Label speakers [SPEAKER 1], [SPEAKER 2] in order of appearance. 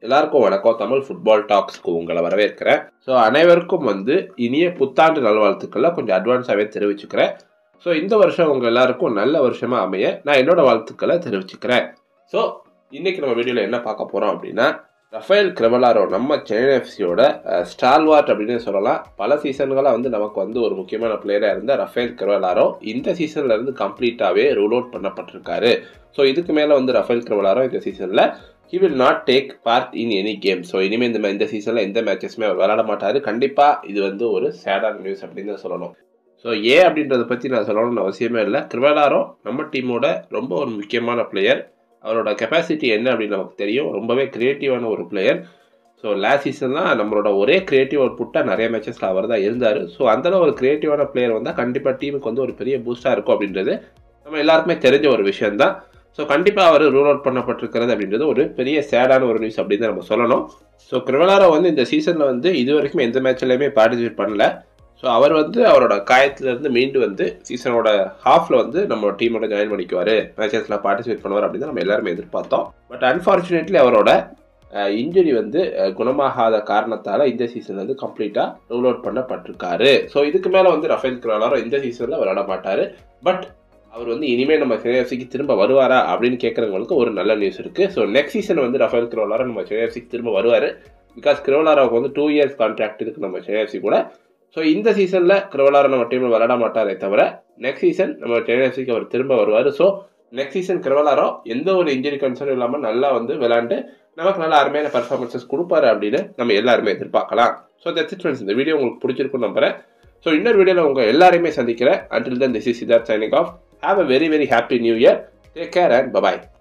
[SPEAKER 1] எல்லாருக்கும் வணக்கம் தமிழ் ஃபுட்பால் டாக்ஸ்க்கு உங்களை வரவேற்கிறேன் ஸோ அனைவருக்கும் வந்து இனிய புத்தாண்டு நல்வாழ்த்துக்களை கொஞ்சம் அட்வான்ஸாகவே தெரிவிச்சுக்கிறேன் ஸோ இந்த வருஷம் உங்கள் எல்லாருக்கும் நல்ல வருஷமாக அமைய நான் என்னோட வாழ்த்துக்களை தெரிவிச்சுக்கிறேன் ஸோ இன்னைக்கு நம்ம வீடியோவில் என்ன பார்க்க போகிறோம் அப்படின்னா ரஃபேல் கிரவலாரோ நம்ம சென்னை எஃப்சியோட ஸ்டால்வார்ட் அப்படின்னு சொல்லலாம் பல சீசன்களாக வந்து நமக்கு வந்து ஒரு முக்கியமான பிளேயராக இருந்த ரஃபேல் கிரவலாரோ இந்த சீசன்ல இருந்து கம்ப்ளீட்டாகவே ரூல் அவுட் பண்ணப்பட்டிருக்காரு ஸோ இதுக்கு மேலே வந்து ரஃபேல் கிரவலாரோ இந்த சீசனில் he will not take part in any game so இனிமேல் இந்த இந்த சீசனில் எந்த மேட்சஸுமே அவர் விளாட மாட்டார் கண்டிப்பாக இது வந்து ஒரு சேடான நியூஸ் அப்படின்னு தான் சொல்லணும் ஸோ ஏன் அப்படின்றத பற்றி நான் சொல்லணும்னு அவசியமே இல்லை கிருவலாரோ நம்ம டீமோட ரொம்ப ஒரு முக்கியமான பிளேயர் அவரோட கெப்பாசிட்டி என்ன அப்படின்னு நமக்கு தெரியும் ரொம்பவே க்ரியேட்டிவான ஒரு பிளேயர் ஸோ லாஸ்ட் சீசன்லாம் நம்மளோட ஒரே க்ரியேட்டிவ் ஒரு புட்டாக நிறைய மேட்சஸில் அவர் தான் இருந்தார் ஸோ அந்தளவு ஒரு க்ரியேட்டிவான பிளேயர் வந்தால் கண்டிப்பாக டீமுக்கு வந்து ஒரு பெரிய பூஸ்டாக இருக்கும் அப்படின்றது நம்ம எல்லாருக்குமே தெரிஞ்ச ஒரு விஷயம்தான் ஸோ கண்டிப்பாக அவர் ரூல் அவுட் பண்ணப்பட்டிருக்கிறது அப்படின்றது ஒரு பெரிய சேடான ஒரு நியூஸ் அப்படின்னு தான் நம்ம சொல்லணும் ஸோ கிரிவலாரோ வந்து இந்த சீசனில் வந்து இது வரைக்கும் எந்த மேட்ச்லையுமே பார்ட்டிசிபேட் பண்ணல ஸோ அவர் வந்து அவரோட காயத்திலேருந்து மீண்டு வந்து சீசனோட ஹாஃபில் வந்து நம்ம டீமோட ஜாயின் பண்ணிக்குவார் மேட்சஸில் பார்ட்டிசிபேட் பண்ணுவார் அப்படின்னு நம்ம எல்லாருமே எதிர்பார்த்தோம் பட் அன்ஃபார்ச்சுனேட்லி அவரோட இன்ஜுரி வந்து குணமாகாத காரணத்தால் இந்த சீசன் வந்து கம்ப்ளீட்டாக ரூல் அவுட் பண்ணப்பட்டிருக்காரு ஸோ இதுக்கு மேலே வந்து ரஃபேல் கிராலாரோ இந்த சீசனில் விளையாட மாட்டார் பட் அவர் வந்து இனிமேல் நம்ம சிஎஃப்சிக்கு திரும்ப வருவாரா அப்படின்னு கேட்குறவங்களுக்கு ஒரு நல்ல நியூஸ் இருக்குது ஸோ நெக்ஸ்ட் சீசன் வந்து ரஃபேல் கிரோலாரோ நம்ம சிஎஃப்சிக்கு திரும்ப வருவார் பிகாஸ் கிரோலாராவுக்கு வந்து டூ இயர்ஸ் கான்ட்ராக்ட் இருக்குது நம்ம சிஎஃப்சி கூட ஸோ இந்த சீசனில் கிரோலாரோ நம்ம டீமில் விளையாட மாட்டாரே தவிர நெக்ஸ்ட் சீசன் நம்ம சிஎஃப்சிக்கு அவர் திரும்ப வருவார் ஸோ நெக்ஸ்ட் சீசன் கிரவலாரோ எந்த ஒரு இன்ஜுரி கன்சர்னும் இல்லாமல் நல்லா வந்து விளையாண்டு நமக்கு நல்ல அருமையான பர்ஃபார்மன்ஸஸ் கொடுப்பாரு அப்படின்னு நம்ம எல்லாருமே எதிர்பார்க்கலாம் ஸோ தட்ஸ் இட் ஃப்ரெண்ட்ஸ் இந்த வீடியோ உங்களுக்கு பிடிச்சிருக்குன்னு நம்புறேன் ஸோ இன்னொரு வீடியோவில் உங்கள் எல்லாருமே சந்திக்கிறேன் until then this is Siddharth signing off have a very very happy new year take care and bye bye